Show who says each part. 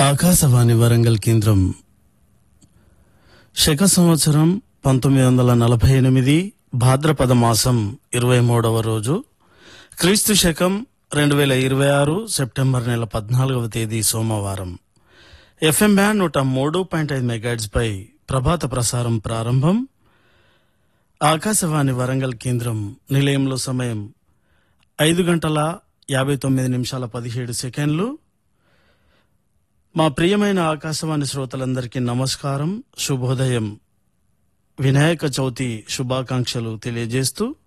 Speaker 1: ఆకాశవాణి వరంగల్ కేంద్రం శక సంవత్సరం పంతొమ్మిది వందల నలభై ఎనిమిది భాద్రపద మాసం ఇరవై మూడవ రోజు క్రీస్తు శకం రెండు వేల ఇరవై ఆరు సెప్టెంబర్ నెల పద్నాలుగవ తేదీ సోమవారం ఎఫ్ఎం బ్యాండ్ నూట మూడు పాయింట్ ఐదు మెగాట్స్ పై ప్రభాత ప్రసారం ప్రారంభం ఆకాశవాణి వరంగల్ కేంద్రం నిలయంలో సమయం ఐదు గంటల యాభై తొమ్మిది నిమిషాల పదిహేడు సెకండ్లు మా ప్రియమైన ఆకాశవాణి శ్రోతలందరికీ నమస్కారం శుభోదయం వినాయక చవితి శుభాకాంక్షలు తెలియజేస్తూ